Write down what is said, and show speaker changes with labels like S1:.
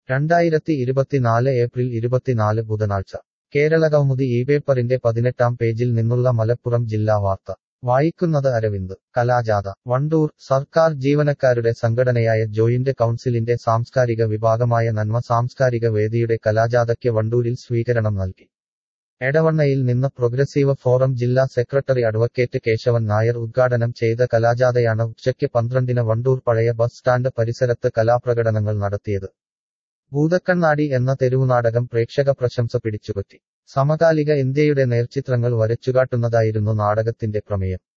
S1: രണ്ടായിരത്തി ഇരുപത്തിനാല് ഏപ്രിൽ ഇരുപത്തിനാല് ബുധനാഴ്ച കേരള കൗമുദി ഈ പേപ്പറിന്റെ പതിനെട്ടാം പേജിൽ നിന്നുള്ള മലപ്പുറം ജില്ലാ വാർത്ത വായിക്കുന്നത് അരവിന്ദ് കലാജാഥ വണ്ടൂർ സർക്കാർ ജീവനക്കാരുടെ സംഘടനയായ ജോയിന്റ് കൗൺസിലിന്റെ സാംസ്കാരിക വിഭാഗമായ നന്മ സാംസ്കാരിക വേദിയുടെ കലാജാഥയ്ക്ക് വണ്ടൂരിൽ സ്വീകരണം നൽകി എടവണ്ണയിൽ നിന്ന് പ്രോഗ്രസീവ് ഫോറം ജില്ലാ സെക്രട്ടറി അഡ്വക്കേറ്റ് കേശവൻ നായർ ഉദ്ഘാടനം ചെയ്ത കലാജാഥയാണ് ഉച്ചയ്ക്ക് പന്ത്രണ്ടിന് വണ്ടൂർ പഴയ ബസ് സ്റ്റാൻഡ് പരിസരത്ത് കലാപ്രകടനങ്ങൾ നടത്തിയത് ഭൂതക്കണ്ണാടി എന്ന തെരുവുനാടകം പ്രേക്ഷക പ്രശംസ പിടിച്ചുപറ്റി സമകാലിക ഇന്ത്യയുടെ നേർചിത്രങ്ങൾ വരച്ചുകാട്ടുന്നതായിരുന്നു നാടകത്തിന്റെ പ്രമേയം